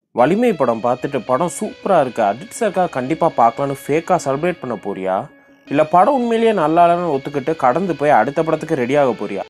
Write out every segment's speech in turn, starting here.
வலிமை படம் பார்த்துட்டு படம் சூப்பராக இருக்கு அஜித் சார்க்காக கண்டிப்பாக பார்க்கலான்னு ஃபேக்காக செலிப்ரேட் பண்ண போறியா இல்லை படம் உண்மையிலேயே நல்லா இல்லைன்னு ஒத்துக்கிட்டு கடந்து போய் அடுத்த படத்துக்கு ரெடி ஆக போறியா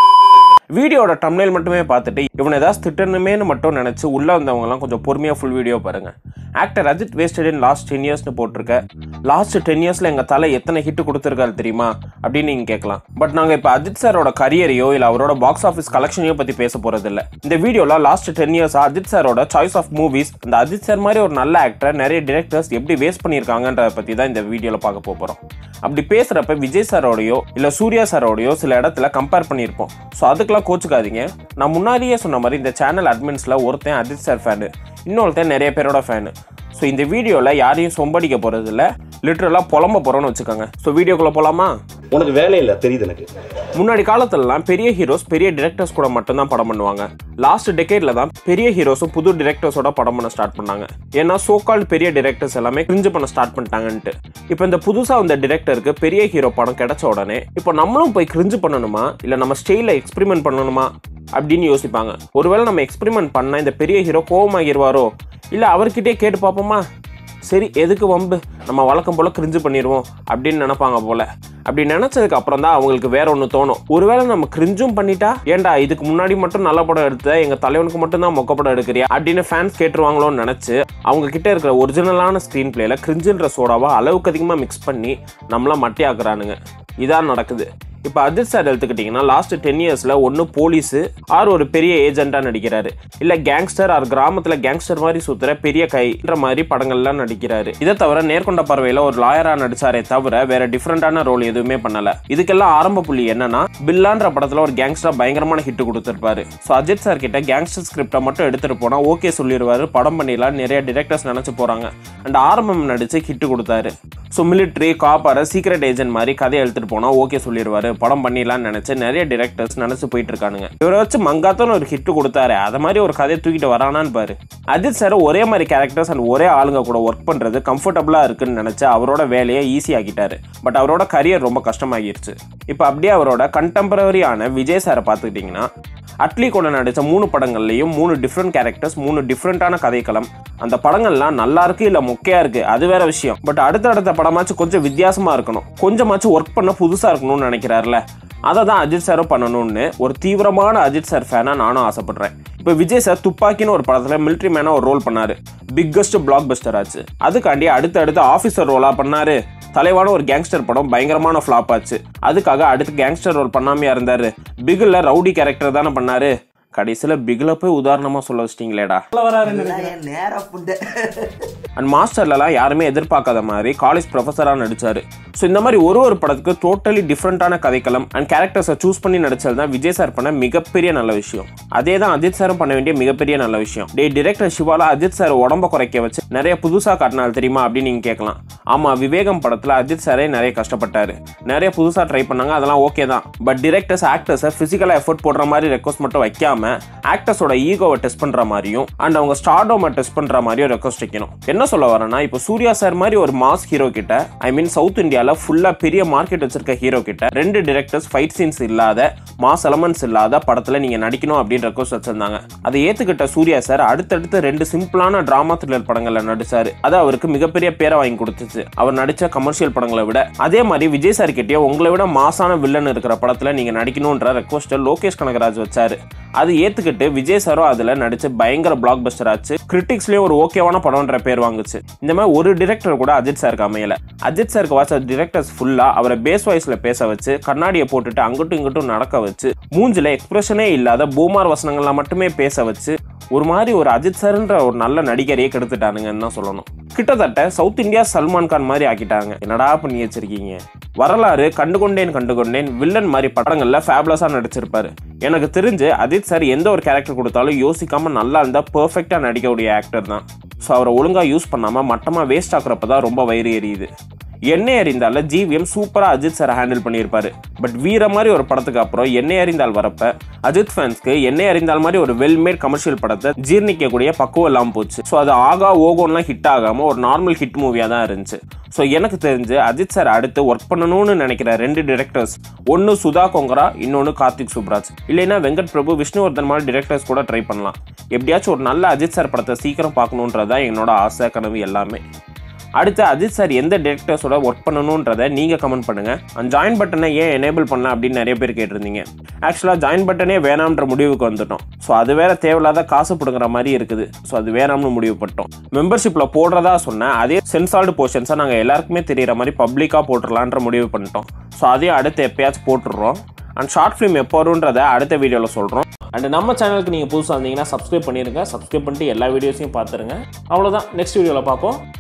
வீடியோட டம்னைல் மட்டுமே பார்த்துட்டு இவனை ஏதாவது திட்டணுமேனு மட்டும் நினச்சி உள்ளே வந்தவங்கலாம் கொஞ்சம் பொறுமையாக ஃபுல் வீடியோ பாருங்க actor Ajith wasted in last ten இயர்ஸ்னு போட்டிருக்க லாஸ்ட் டென் இயர்ஸில் எங்கள் தலை எத்தனை ஹிட் கொடுத்துருக்காரு தெரியுமா அப்படின்னு நீங்கள் கேட்கலாம் பட் நாங்கள் இப்போ அஜித் சாரோட கரியரையோ இல்லை அவரோட பாக்ஸ் ஆஃபீஸ் கலெக்ஷனையோ பற்றி பேச போகிறது இல்லை இந்த வீடியோவில் லாஸ்ட் டென் இயர்ஸாக அஜித் சாரோட சாய்ஸ் ஆஃப் மூவிஸ் இந்த அஜித் சார் மாதிரி ஒரு நல்ல ஆக்டர் நிறைய டிரெக்டர்ஸ் எப்படி வேஸ்ட் பண்ணியிருக்காங்கன்றத பற்றி தான் இந்த வீடியோவில் பார்க்க போகிறோம் அப்படி பேசுகிறப்ப விஜய் சாரோடையோ இல்லை சூர்யா சாரோடையோ சில இடத்துல கம்பேர் பண்ணியிருப்போம் ஸோ அதுக்கெல்லாம் கோச்சுக்காதீங்க நான் முன்னாடியே சொன்ன மாதிரி இந்த சேனல் அட்மின்ஸில் ஒருத்தன் அஜித் சார் ஃபேனு இன்னொருத்தன் நிறைய பேரோட ஃபேனு ஸோ இந்த வீடியோவில் யாரையும் சொம்படிக்க போகிறது இல்லை லிட்ரலாக புலம்ப போகிறோன்னு வச்சுக்கோங்க ஸோ வீடியோக்குள்ளே போகலாமா உனக்கு வேலை இல்லை தெரியுது எனக்கு முன்னாடி காலத்துலலாம் பெரிய ஹீரோஸ் பெரிய டிரெக்டர்ஸ் கூட மட்டும்தான் படம் பண்ணுவாங்க லாஸ்ட் டெக்கேட்ல தான் பெரிய ஹீரோஸும் புது டிரெக்டர்ஸோட படம் பண்ண ஸ்டார்ட் பண்ணாங்க ஏன்னா சோகால் பெரிய டிரெக்டர்ஸ் எல்லாமே கிரிஞ்சு பண்ண ஸ்டார்ட் பண்ணிட்டாங்கன்ட்டு இப்போ இந்த புதுசாக வந்த டிரெக்டருக்கு பெரிய ஹீரோ படம் கிடைச்ச உடனே இப்போ நம்மளும் போய் கிரிஞ்சு பண்ணணுமா இல்லை நம்ம ஸ்டைலில் எக்ஸ்பெரிமெண்ட் பண்ணணுமா அப்படின்னு யோசிப்பாங்க ஒருவேளை நம்ம எக்ஸ்பெரிமெண்ட் பண்ணால் இந்த பெரிய ஹீரோ கோவமாகிடுவாரோ இல்லை அவர்கிட்டயே கேட்டு பார்ப்போமா சரி எதுக்கு வம்பு நம்ம வழக்கம் போல கிரிஞ்சு பண்ணிடுவோம் அப்படின்னு நினைப்பாங்க போல அப்படி நினைச்சதுக்கு அப்புறம் தான் அவங்களுக்கு வேற ஒன்று தோணும் ஒருவேளை நம்ம கிரிஞ்சும் பண்ணிட்டா ஏன்டா இதுக்கு முன்னாடி மட்டும் நல்ல படம் எடுத்த எங்க தலைவனுக்கு மட்டும் தான் மொக்க படம் எடுக்கிறியா அப்படின்னு ஃபேன்ஸ் கேட்டுருவாங்களோன்னு நினைச்சு அவங்க கிட்ட இருக்கிற ஒரிஜினலான ஸ்க்ரீன் பிளேல கிரிஞ்சுன்ற சோடாவை அளவுக்கு அதிகமாக மிக்ஸ் பண்ணி நம்மள மட்டையாக்குறானுங்க இதான் நடக்குது இப்போ அஜித் சார் எடுத்துக்கிட்டிங்கன்னா லாஸ்ட் டென் இயர்ஸில் ஒன்று போலீஸு ஆர் ஒரு பெரிய ஏஜென்ட்டாக நடிக்கிறாரு இல்லை கேங்ஸ்டர் ஆர் கிராமத்தில் கேங்ஸ்டர் மாதிரி சுற்றுற பெரிய கைன்ற மாதிரி படங்கள்லாம் நடிக்கிறாரு இதை தவிர நேர்கொண்ட பறவையில் ஒரு லாயராக நடிச்சாரே தவிர வேற டிஃப்ரெண்டான ரோல் எதுவுமே பண்ணல இதுக்கெல்லாம் ஆரம்ப புள்ளி என்னன்னா பில்லான்ற படத்தில் ஒரு கேங்ஸ்டர் பயங்கரமான ஹிட் கொடுத்துருப்பாரு ஸோ அஜித் சார் கிட்ட கேங்ஸ்டர் ஸ்கிரிப்டை மட்டும் எடுத்துட்டு போனால் ஓகே சொல்லிடுவாரு படம் பண்ணிடலாம் நிறைய டிரெக்டர்ஸ் நினச்சி போகிறாங்க அண்ட் ஆரம்பம் நடிச்சு ஹிட் கொடுத்தாரு ஸோ மிலிட்ரி காப்பார சீக்ரெட் ஏஜென்ட் மாதிரி கதையை எடுத்துட்டு போனால் ஓகே சொல்லிடுவாரு படம் பண்ணிடலாம்னு நினைச்சு நிறைய டிரெக்டர்ஸ் நினைச்சு போயிட்டு இருக்கானுங்க இவரை வச்சு மங்காத்தன்னு ஒரு ஹிட் கொடுத்தாரு அதை மாதிரி ஒரு கதையை தூக்கிட்டு வரானான்னு பாரு அஜித் சார் ஒரே மாதிரி கேரக்டர்ஸ் அண்ட் ஒரே ஆளுங்க கூட ஒர்க் பண்றது கம்ஃபர்டபுளா இருக்குன்னு நினைச்சு அவரோட வேலையை ஈஸி ஆக்கிட்டாரு பட் அவரோட கரியர் ரொம்ப கஷ்டமாகிருச்சு இப்போ அப்படியே அவரோட கண்டெம்பரரியான விஜய் சாரை பார்த்துக்கிட்டிங்கன்னா அட்லி கூட நடித்த மூணு படங்கள்லையும் மூணு டிஃப்ரெண்ட் கேரக்டர்ஸ் மூணு டிஃப்ரெண்ட்டான கதைக்களம் அந்த படங்கள்லாம் நல்லா இருக்கு இல்லை மொக்கையா இருக்கு அது வேற விஷயம் பட் அடுத்தடுத்த படமாச்சும் கொஞ்சம் வித்தியாசமா இருக்கணும் கொஞ்சமாச்சும் ஒர்க் பண்ண புதுசா இருக்கணும்னு நினைக்கிறாருல அதை தான் அஜித் சாரும் பண்ணணும்னு ஒரு தீவிரமான அஜித் சார் ஃபேனா நானும் ஆசைப்படுறேன் இப்போ விஜய் சார் துப்பாக்கின்னு ஒரு படத்தில் மிலிட்ரி மேனா ஒரு ரோல் பண்ணாரு பிக்கஸ்ட் பிளாக் பஸ்டர் ஆச்சு அதுக்காண்டி அடுத்து அடுத்து ஆஃபீஸர் ரோலா பண்ணாரு தலைவான ஒரு கேங்ஸ்டர் படம் பயங்கரமான ஃப்ளாப் ஆச்சு அதுக்காக அடுத்து கேங்ஸ்டர் ரோல் பண்ணாமையா இருந்தாரு பிகில் ரவுடி கேரக்டர் தானே பண்ணாரு கடைசியில் பிகில போய் உதாரணமாக சொல்ல வச்சிட்டீங்களேடா என் நேர புண்டை அண்ட் மாஸ்டர்லலாம் யாருமே எதிர்பார்க்காத மாதிரி காலேஜ் ப்ரொஃபஸராக நடிச்சாரு ஸோ இந்த மாதிரி ஒரு ஒரு படத்துக்கு டோட்டலி டிஃப்ரெண்ட்டான கதைக்களம் அண்ட் கேரக்டர்ஸை சூஸ் பண்ணி நடிச்சது தான் விஜய் சார் பண்ண மிகப்பெரிய நல்ல விஷயம் அதே தான் அஜித் சாரும் பண்ண வேண்டிய மிகப்பெரிய நல்ல விஷயம் டே டிரெக்டர் சிவாலா அஜித் சார் உடம்ப குறைக்க வச்சு நிறைய புதுசாக காட்டினால் தெரியுமா அப்படின்னு நீங்கள் கேட்கலாம் ஆமாம் விவேகம் படத்தில் அஜித் சாரே நிறைய கஷ்டப்பட்டாரு நிறைய புதுசாக ட்ரை பண்ணாங்க அதெல்லாம் ஓகே தான் பட் டிரெக்டர்ஸ் ஆக்டர்ஸை ஃபிசிக்கலாக எஃபோர்ட் போடுற மாதிரி ரெக்வஸ்ட் மட்டும் வைக்காம ஆக்டர்ஸோட ஈகோவை டெஸ்ட் பண்ணுற மாதிரியும் அண்ட் அவங்க ஸ்டார்டோமை டெஸ்ட் பண்ணுற மாதிரியும் ரெக்வஸ்ட் வைக்கணும் என்ன சொல்ல வரேன்னா இப்போ சூர்யா சார் மாதிரி ஒரு மாஸ் ஹீரோ கிட்ட ஐ மீன் சவுத் இந்தியாவில் ஃபுல்லாக பெரிய மார்க்கெட் வச்சிருக்க ஹீரோ கிட்ட ரெண்டு டிரெக்டர்ஸ் ஃபைட் சீன்ஸ் இல்லாத மாஸ் எலமெண்ட்ஸ் இல்லாத படத்தில் நீங்கள் நடிக்கணும் அப்படின்னு ரெக்வஸ்ட் வச்சிருந்தாங்க அதை ஏற்றுக்கிட்ட சூர்யா சார் அடுத்தடுத்து ரெண்டு சிம்பிளான டிராமா த்ரில்லர் படங்களில் நடிச்சாரு அது அவருக்கு மிகப்பெரிய பேரை வாங்கி கொடுத்துச்சு அவர் நடிச்ச கமர்ஷியல் படங்களை விட அதே மாதிரி விஜய் சார் கிட்டே உங்களை விட மாசான வில்லன் இருக்கிற படத்தில் நீங்கள் நடிக்கணுன்ற ரெக்வஸ்ட்டை லோகேஷ் கனகராஜ் வச்சாரு அது ஏத்துக்கிட்டு விஜய் சாரும் அதுல நடிச்சு பயங்கர பிளாக் பஸ்டர் ஆச்சு கிரிட்டிக்ஸ்லயும் ஒரு ஓகேவான படம்ன்ற பேர் வாங்குச்சு இந்த மாதிரி ஒரு டிரெக்டர் கூட அஜித் சாருக்கு அமையல அஜித் சாருக்கு வாச டிரெக்டர்ஸ் ஃபுல்லா அவரை பேஸ் வாய்ஸ்ல பேச வச்சு கண்ணாடியை போட்டுட்டு அங்கிட்டும் இங்கிட்டும் நடக்க வச்சு மூஞ்சில எக்ஸ்பிரஷனே இல்லாத பூமார் வசனங்கள்ல மட்டுமே பேச வச்சு ஒரு மாதிரி ஒரு அஜித் சார்ன்ற ஒரு நல்ல நடிகரையே கெடுத்துட்டானுங்கன்னு தான் சொல்லணும் கிட்டத்தட்ட சவுத் இந்தியா சல்மான் கான் மாதிரி ஆக்கிட்டாங்க என்னடா பண்ணி வச்சிருக்கீங்க வரலாறு கண்டுகொண்டேன் கண்டுகொண்டேன் வில்லன் மாதிரி படங்கள்ல ஃபேப்லஸா நடிச்சிருப்பாரு எனக்கு தெரிஞ்சு அஜித் சார் எந்த ஒரு கேரக்டர் கொடுத்தாலும் யோசிக்காம நல்லா இருந்தா பெர்ஃபெக்டா நடிக்கக்கூடிய ஆக்டர் தான் ஸோ அவரை ஒழுங்கா யூஸ் பண்ணாம மட்டமா வேஸ்ட் ஆக்குறப்ப தான் ரொம்ப வயிறு எரியுது எண்ணெய் அறிந்தால ஜிவிஎம் சூப்பரா அஜித் சார் ஹேண்டில் பண்ணியிருப்பாரு பட் வீர மாதிரி ஒரு படத்துக்கு அப்புறம் எண்ணெய் அறிந்தால் வரப்ப அஜித் ஃபேன்ஸ்க்கு எண்ணெய் அறிந்தால் மாதிரி ஒரு வெல்மேட் கமர்ஷியல் படத்தை ஜீர்ணிக்கக்கூடிய பக்குவம் இல்லாமல் போச்சு ஸோ அது ஆகா ஓகோன்லாம் ஹிட் ஆகாம ஒரு நார்மல் ஹிட் மூவியாக தான் இருந்துச்சு ஸோ எனக்கு தெரிஞ்சு அஜித் சார் அடுத்து ஒர்க் பண்ணணும்னு நினைக்கிற ரெண்டு டிரெக்டர்ஸ் ஒன்று சுதா கொங்கரா இன்னொன்று கார்த்திக் சுப்ராஜ் இல்லைன்னா வெங்கட் பிரபு விஷ்ணுவர்தன் மாதிரி டிரெக்டர்ஸ் கூட ட்ரை பண்ணலாம் எப்படியாச்சும் ஒரு நல்ல அஜித் சார் படத்தை சீக்கிரம் பார்க்கணுன்றது தான் என்னோட ஆசை கனவு எல்லாமே அடுத்து அஜித் சார் எந்த டேரக்டர்ஸோட ஒர்க் பண்ணணுன்றதை நீங்கள் கமெண்ட் பண்ணுங்க அந்த ஜாயின் பட்டனை ஏன் எனேபிள் பண்ணல அப்படின்னு நிறைய பேர் கேட்டிருந்தீங்க ஆக்சுவலாக ஜாயின் பட்டனே வேணாம்ன்ற முடிவுக்கு வந்துட்டோம் ஸோ அது வேற தேவையில்லாத காசு பிடுங்குற மாதிரி இருக்குது ஸோ அது வேணாம்னு முடிவு பண்ணிட்டோம் மெம்பர்ஷிப்பில் போடுறதா சொன்ன அதே சென்சார்டு போர்ஷன்ஸை நாங்கள் எல்லாருக்குமே தெரியிற மாதிரி பப்ளிக்காக போட்டுடலான்ற முடிவு பண்ணிட்டோம் ஸோ அதையும் அடுத்து எப்பயாச்சும் போட்டுடுறோம் அண்ட் ஷார்ட் ஃபிலிம் எப்போ வரும்ன்றதை அடுத்த வீடியோவில் சொல்கிறோம் அண்ட் நம்ம சேனலுக்கு நீங்கள் புதுசாக இருந்தீங்கன்னா சப்ஸ்கிரைப் பண்ணிடுங்க சப்ஸ்கிரைப் பண்ணிட்டு எல்லா வீடியோஸையும் பார்த்துருங்க அவ்வளோதான் நெக்ஸ்ட் வீடியோவில் பார்ப்போம்